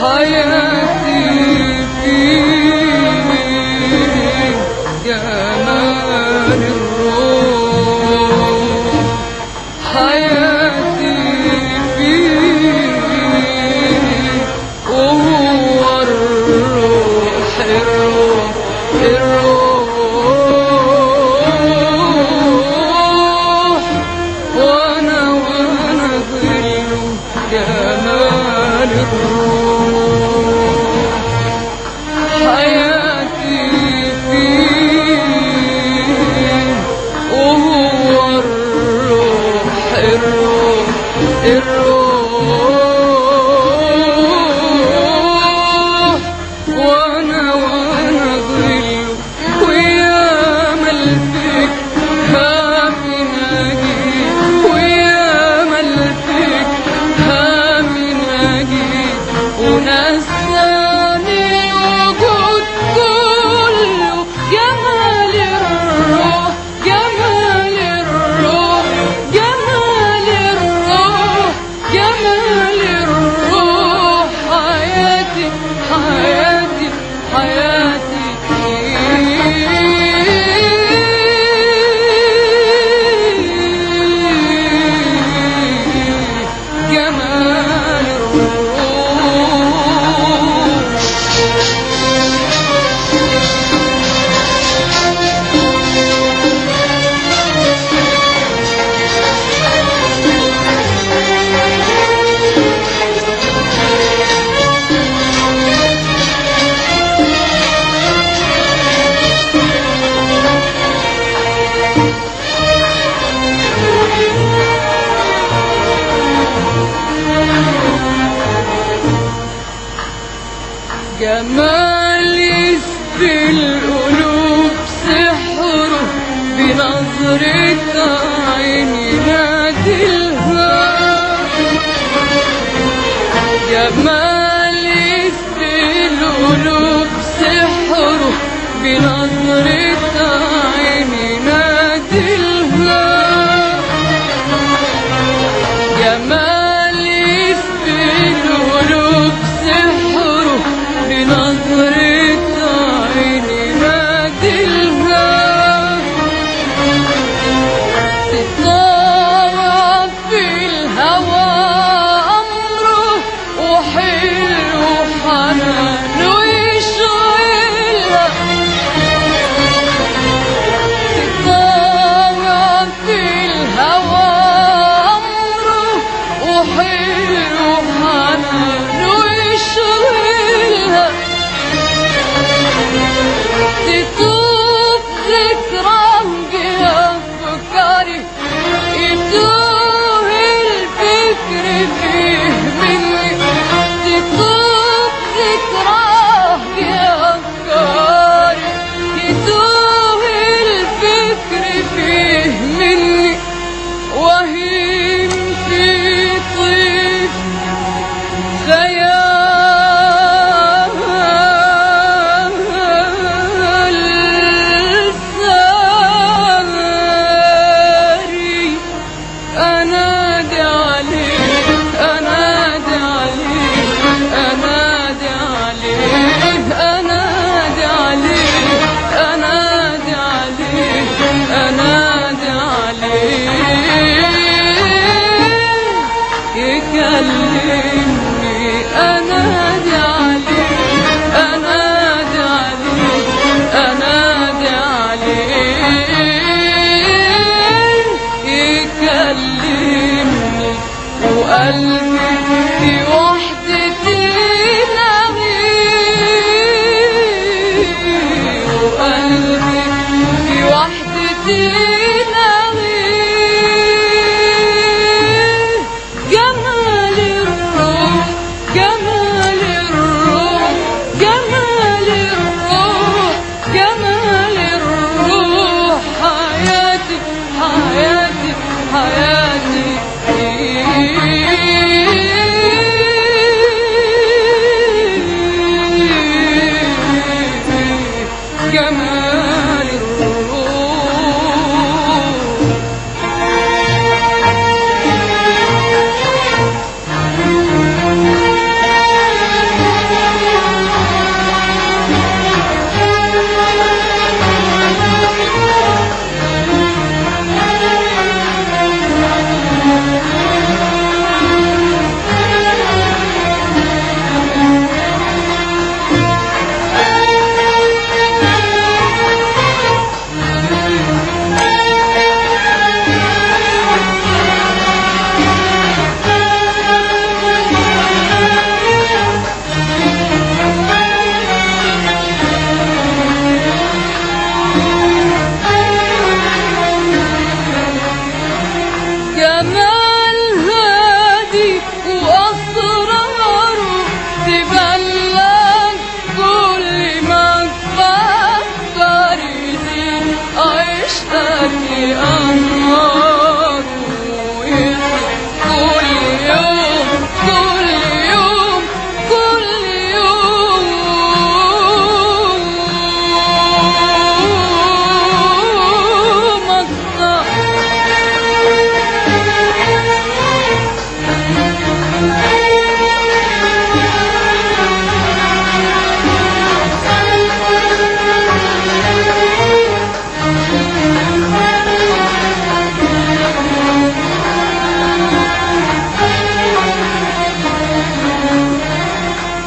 حياتي فيه جمال الروح حياتي فيه وهو الروح الروح الروح وانا وانا ظل جمال الروح حياتي فيه وهو الروح الروح الروح وانا وانا ظل ويا ملفك هامي ناجي ويا ملفك هامي ناجي ونساني الوجود كله جمال الروح جمال الروح جمال الروح جمال الروح حياتي حياتي حياتي جمال الروح جمال يسبي القلوب سحره بنظرة عيني نادلها جمال يسبي القلوب سحره بنظرة عيني نادلها جمال يسبي القلوب سحره بنظرة عيني نادلها تطارع في الهوى أمره وحلو حنان ويشغلها تطارع في الهوى أمره وحلو حنان ويشغلها تطوف ذكرى بأفكاري يتوه الفكر فيه مني تطوف ذكرى بأفكاري يتوه الفكر فيه مني وهيم في طيف خيال ساري أنادي عليه أنادي عليه أنادي عليه أنادي عليه أنادي عليه أنادي عليه يكلمني أنادي عليه أنادي عليه أنادي عليه يكلمني وقلبي في وحدتي نغيب وقلبي في وحدتي نغيب جمال الروح جمال الروح جمال الروح جمال الروح حياتي حياتي حياتي جمال الروح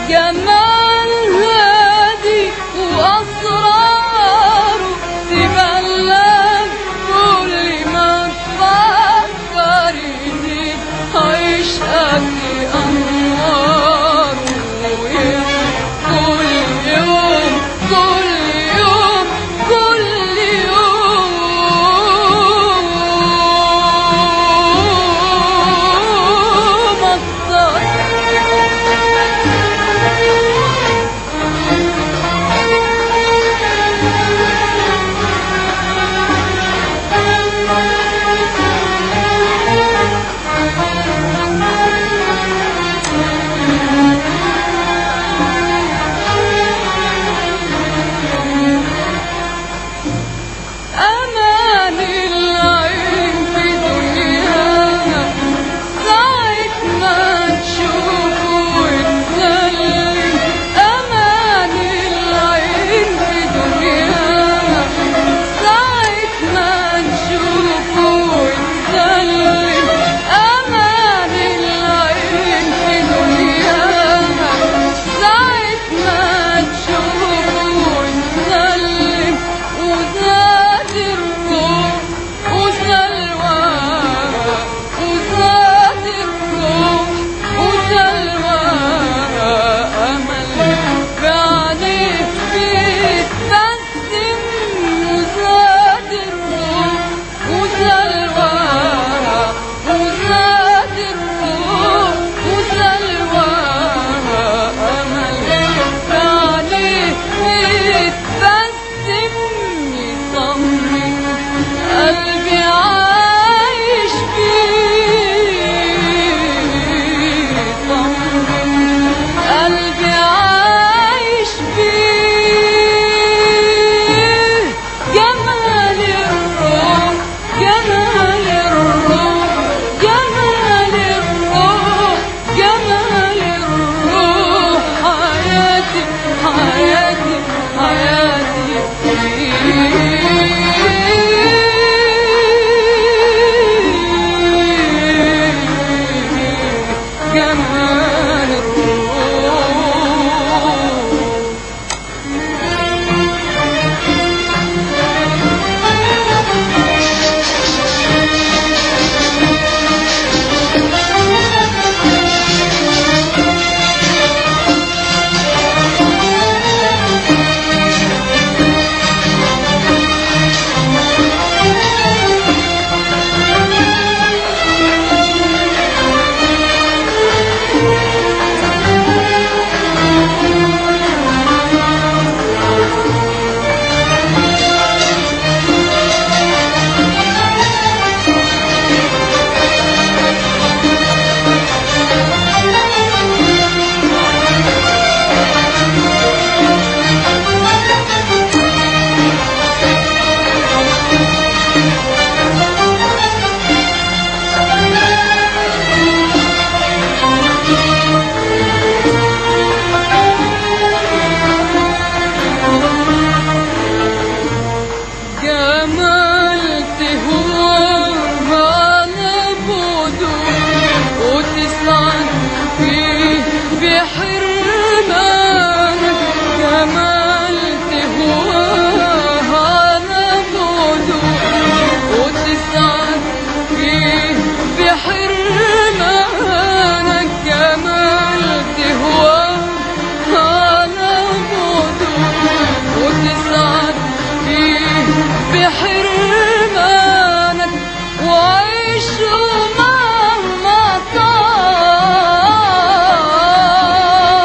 جمال هادي وأسراره تبلغ كل ما تفكر يزيد عيشك أنواره كل يوم كل يوم كل يوم أكتر أمان العين في دنيانا ساعة ما تشوفه وتسلم أمان العين في دنيانا ساعة ما تشوفه وتسلم أمان العين في دنيانا ساعة ما تشوفه وتسلم وزاد الروح وسلواها وزاد الروح وسلواها أمل بعينيه بيتبسم وزاد الروح وسلواها وزاد الروح وسلواها أمل بعينيه بيتبسم يطمن قلبي عايش فيه يطمن قلبي عايش فيه جمال الروح جمال الروح جمال الروح جمال الروح حياتي حياتي حياتي فيه جمال الروح جمالت هو على بعده وتسعد فيه بحرمانك جمالت هو على بعده وتسعد فيه بحرمانك جمالت هو على بعده وتسعد فيه بحرمانك وعيشوا مهما طال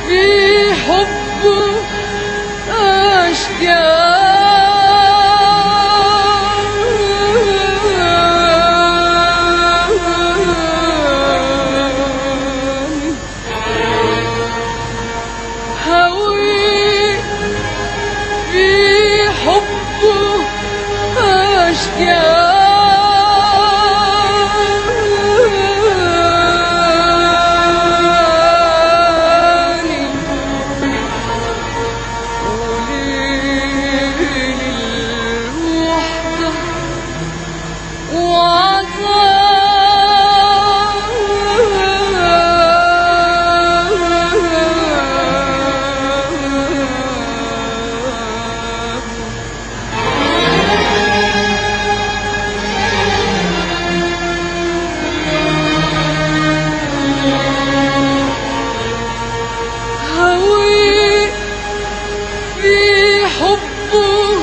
في حبه أشجار هوي في حبه أشجار وليل الوحدة وعذاب هوي في حبه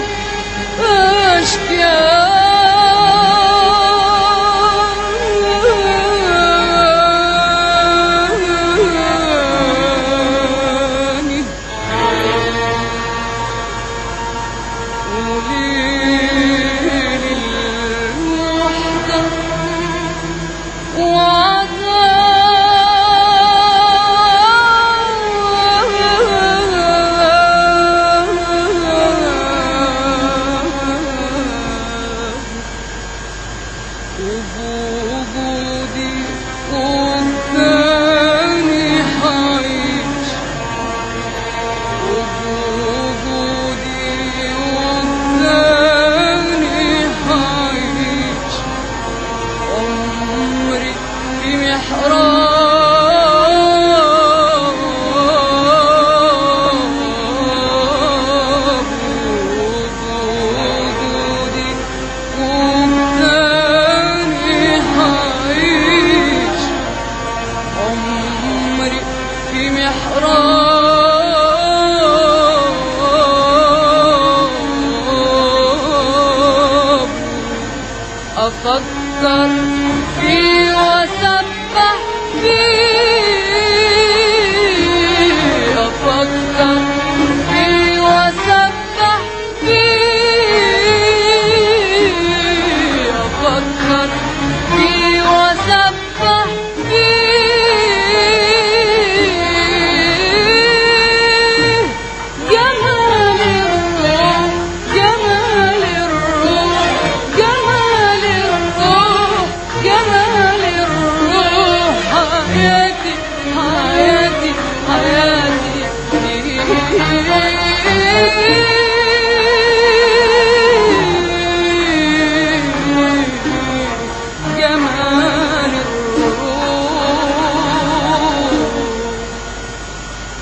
أشكال وليل الوحدة وجودي قدامي حعيش وجودي قدامي حعيش عمري في محراب وجودي قدامي حعيش عمري في محراب أفكر فيه وأسبح فيه